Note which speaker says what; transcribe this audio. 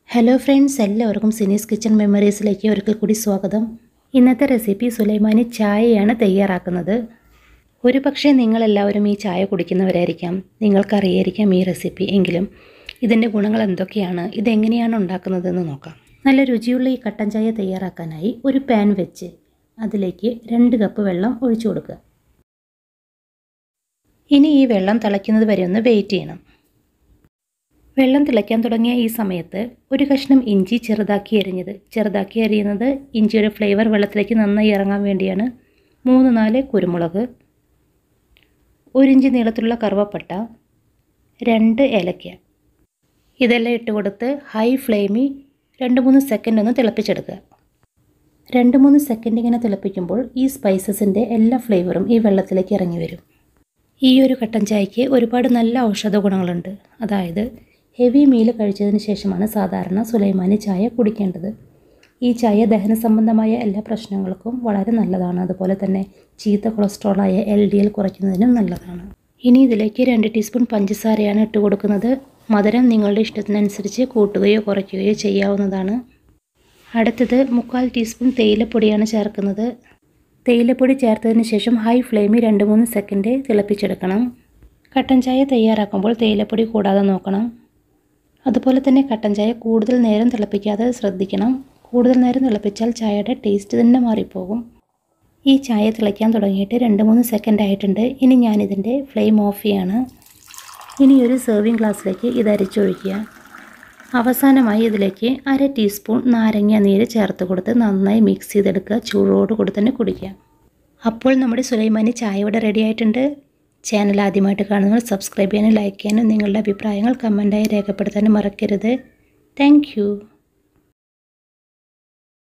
Speaker 1: hello friends എല്ലാവർക്കും സിനീസ് kitchen മെമ്മറീസിലേക്ക് ഒരിക്കൽ കൂടി സ്വാഗതം ഇന്നത്തെ റെസിപ്പി സുലൈമാനി ചായയാണ് തയ്യാറാക്കുന്നത് ഒരു പക്ഷേ നിങ്ങളെല്ലാവരും ഈ ചായ കുടിക്കുന്നവരായിരിക്കാം നിങ്ങൾക്കറിയായിരിക്കാം ഈ റെസിപ്പി എങ്കിലും ഇതിൻ്റെ ഗുണങ്ങൾ എന്തൊക്കെയാണ് ഇതെങ്ങനെയാണ് ഉണ്ടാക്കുന്നതെന്ന് നോക്കാം നല്ല രുചിയുള്ള ഈ കട്ടൻ ചായ തയ്യാറാക്കാനായി ഒരു പാൻ വെച്ച് അതിലേക്ക് രണ്ട് കപ്പ് വെള്ളം ഒഴിച്ചു കൊടുക്കുക ഇനി ഈ വെള്ളം തിളയ്ക്കുന്നത് വരെ ഒന്ന് വെയിറ്റ് ചെയ്യണം വെള്ളം തിളയ്ക്കാൻ തുടങ്ങിയ ഈ സമയത്ത് ഒരു കഷ്ണം ഇഞ്ചി ചെറുതാക്കി അരിഞ്ഞത് ചെറുതാക്കി അരിയുന്നത് ഇഞ്ചിയുടെ ഫ്ലേവർ വെള്ളത്തിലേക്ക് നന്നായി ഇറങ്ങാൻ വേണ്ടിയാണ് മൂന്ന് നാല് കുരുമുളക് ഒരു ഇഞ്ച് നീളത്തിലുള്ള കറുവപ്പട്ട രണ്ട് ഏലക്ക ഇതെല്ലാം ഇട്ട് കൊടുത്ത് ഹൈ ഫ്ലെയിമിൽ രണ്ട് മൂന്ന് സെക്കൻഡ് ഒന്ന് തിളപ്പിച്ചെടുക്കുക രണ്ട് മൂന്ന് സെക്കൻഡ് ഇങ്ങനെ തിളപ്പിക്കുമ്പോൾ ഈ സ്പൈസസിൻ്റെ എല്ലാ ഫ്ലേവറും ഈ വെള്ളത്തിലേക്ക് ഇറങ്ങി വരും ഈ ഒരു കട്ടൻ ചായക്ക് ഒരുപാട് നല്ല ഔഷധ ഗുണങ്ങളുണ്ട് അതായത് ഹെവി മീൽ കഴിച്ചതിന് ശേഷമാണ് സാധാരണ സുലൈമാനി ചായ കുടിക്കേണ്ടത് ഈ ചായ ദഹന സംബന്ധമായ എല്ലാ പ്രശ്നങ്ങൾക്കും വളരെ നല്ലതാണ് അതുപോലെ തന്നെ ചീത്ത കൊളസ്ട്രോളായ എൽ ഡി എൽ കുറയ്ക്കുന്നതിനും നല്ലതാണ് ഇനി ഇതിലേക്ക് രണ്ട് ടീസ്പൂൺ പഞ്ചസാരയാണ് ഇട്ട് കൊടുക്കുന്നത് മധുരം നിങ്ങളുടെ ഇഷ്ടത്തിനനുസരിച്ച് കൂട്ടുകയോ കുറയ്ക്കുകയോ ചെയ്യാവുന്നതാണ് അടുത്തത് മുക്കാൽ ടീസ്പൂൺ തേയിലപ്പൊടിയാണ് ചേർക്കുന്നത് തേയിലപ്പൊടി ചേർത്തതിന് ശേഷം ഹൈ ഫ്ലെയിമിൽ രണ്ട് മൂന്ന് സെക്കൻഡ് തിളപ്പിച്ചെടുക്കണം കട്ടൻ ചായ തയ്യാറാക്കുമ്പോൾ തേയിലപ്പൊടി കൂടാതെ നോക്കണം അതുപോലെ തന്നെ കട്ടൻ ചായ കൂടുതൽ നേരം തിളപ്പിക്കാതെ ശ്രദ്ധിക്കണം കൂടുതൽ നേരം തിളപ്പിച്ചാൽ ചായയുടെ ടേസ്റ്റ് തന്നെ മാറിപ്പോകും ഈ ചായ തിളയ്ക്കാൻ തുടങ്ങിയിട്ട് രണ്ട് മൂന്ന് സെക്കൻഡ് ആയിട്ടുണ്ട് ഇനി ഞാനിതിൻ്റെ ഫ്ലെയിം ഓഫ് ചെയ്യാണ് ഇനി ഒരു സെർവിങ് ഗ്ലാസ്സിലേക്ക് ഇത് അരിച്ചൊഴിക്കുക അവസാനമായി ഇതിലേക്ക് അര ടീസ്പൂൺ നാരങ്ങ നീര് ചേർത്ത് കൊടുത്ത് നന്നായി മിക്സ് ചെയ്തെടുക്കുക ചൂടോട് കൂടി തന്നെ കുടിക്കുക അപ്പോൾ നമ്മുടെ സുലൈമാനി ചായ ഇവിടെ റെഡി ആയിട്ടുണ്ട് ചാനൽ ആദ്യമായിട്ട് കാണുന്നവർ സബ്സ്ക്രൈബ് ചെയ്യാനും ലൈക്ക് ചെയ്യാനും നിങ്ങളുടെ അഭിപ്രായങ്ങൾ കമൻറ്റായി രേഖപ്പെടുത്താനും മറക്കരുത് താങ്ക്